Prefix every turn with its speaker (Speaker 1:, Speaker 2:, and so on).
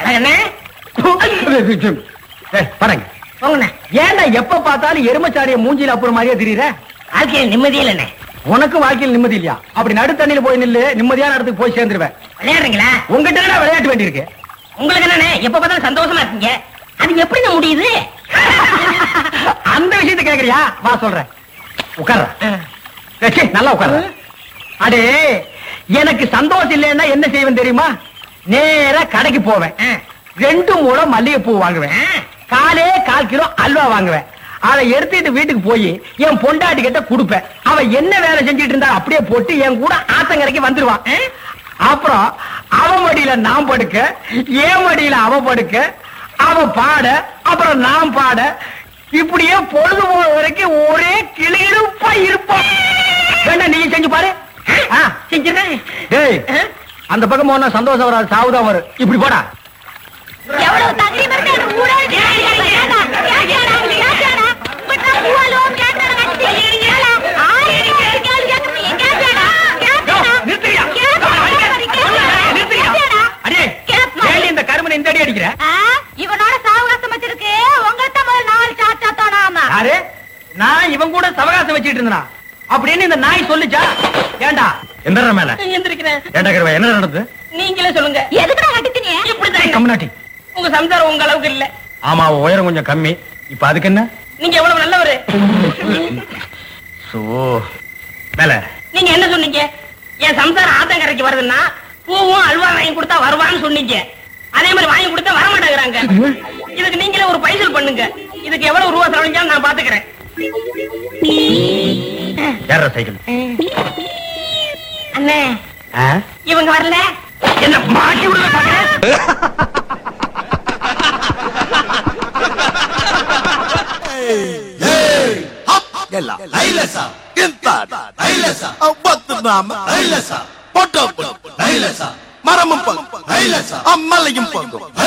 Speaker 1: அண்ணே
Speaker 2: படங்க
Speaker 1: போங்கண்ணே
Speaker 2: ஏன்டா எப்ப பார்த்தாலும் எருமச்சாரிய மூஞ்சில அப்புறம் மாதிரியே தெரியுற
Speaker 1: வாழ்க்கையில் நிம்மதியே இல்லைண்ணே
Speaker 2: உனக்கு வாழ்க்கையில் நிம்மதி இல்லையா அப்படி நடுத்தண்ணில போய் நில்லு நிம்மதியான இடத்துக்கு போய் சேர்ந்துருவேன்
Speaker 1: விளையாடுறீங்களா
Speaker 2: உங்ககிட்ட என்னடா விளையாட்டு வேண்டியிருக்கு
Speaker 1: உங்களுக்கு என்னண்ணே எப்ப பார்த்தாலும் சந்தோஷமா இருக்கீங்க அது எப்படிங்க முடியுது
Speaker 2: அந்த விஷயத்தை கேக்குறியா வா சொல்றேன் உட்கார்ற சரி, நல்லா உட்கார்ற அடே எனக்கு சந்தோஷம் இல்லைன்னா என்ன செய்வேன் தெரியுமா நேரா கடைக்கு போவேன்
Speaker 1: ஆ.
Speaker 2: ரெண்டு மூலம் மல்லிகைப்பூ வாங்குவேன்
Speaker 1: ஆ.
Speaker 2: காலே கால் கிலோ அல்வா வாங்குவேன் அதை எடுத்துட்டு வீட்டுக்கு போய் என் பொண்டாட்டி கிட்ட கொடுப்பேன் அவன் என்ன வேலை செஞ்சுட்டு இருந்தா அப்படியே போட்டு என் கூட ஆத்தங்கரைக்கு வந்துருவான்
Speaker 1: ஆ?
Speaker 2: அப்புறம் அவன் மடியில நான் படுக்க என் மடியில அவ படுக்க அவன் பாட அப்புறம் நான் பாட இப்படியே பொழுது போற வரைக்கும் ஒரே கிளியிருப்பா இருப்போம் வேணா நீ செஞ்சு பாரு ஆ,
Speaker 1: செஞ்சிடறேன்
Speaker 2: டேய் அந்த பக்கம் போனா சந்தோஷம் வராது சாவுதான் வரும் இப்படி போடா
Speaker 3: எவ்வளவு தகரீம் இருக்கு அந்த ஊரே கேட்டாடா கேட்டாடா கேட்டாடா பட்டா பூவாலும் கேட்டாடா கட்டி கேளா ஆயிரம் கேள்வி கேள்வி கேட்கறீங்க கேட்டாடா கேட்டாடா
Speaker 2: நிறுத்துறியா? நிறுத்துறியா? அடே, ஏன்டி இந்த கருமனை இந்த அடி அடிக்கிற
Speaker 3: இவனோட சாவகாசம் வச்சிருக்கு உங்கள்ட்ட முதல்ல நாலு சாச்சா தோணாம
Speaker 2: யாரு நான் இவன் கூட சவகாசம் வச்சிட்டு இருந்தா அப்படின்னு இந்த நாய் சொல்லுச்சா ஏண்டா எந்த மேல
Speaker 1: எந்திரிக்கிறேன்
Speaker 2: ஏண்டா கருவா என்ன நடந்தது
Speaker 1: நீங்களே சொல்லுங்க
Speaker 3: எதுக்குடா கட்டித்தீங்க
Speaker 1: இப்படிதான்
Speaker 2: கம்னாட்டி
Speaker 1: உங்க சம்சாரம் உங்க அளவுக்கு இல்ல
Speaker 2: ஆமா அவ உயரம் கொஞ்சம் கம்மி இப்ப அதுக்கு என்ன
Speaker 1: நீங்க எவ்வளவு நல்லவரு
Speaker 2: சோ மேல
Speaker 1: நீங்க என்ன சொன்னீங்க என் சம்சாரம் ஆத்தங்கரைக்கு வருதுன்னா பூவும் அல்வா வாங்கி கொடுத்தா வருவான்னு சொன்னீங்க அதே மாதிரி வாங்கி கொடுத்தா வர மாட்டேங்கிறாங்க இதுக்கு நீங்களே ஒரு பைசல் பண்ணுங்க இதுக்கு எவ்வளவு ரூபா செலவழிஞ்சாலும் நான் பாத்துக்கிறேன்
Speaker 2: ஏற சைக்கிள்
Speaker 1: அண்ணே
Speaker 2: ஆ?
Speaker 1: இவங்க வரல
Speaker 2: என்ன மாட்டி விடுற பாக்குற
Speaker 4: ಎಲ್ಲ ಐಲಸ ಇಂತ ಐಲಸ ಒಬ್ಬತ್ತು ನಾಮ ಐಲಸ பொட்டோ ஐலச மரமும் பங்கும் ஐலச அம்மலையும் பங்கும்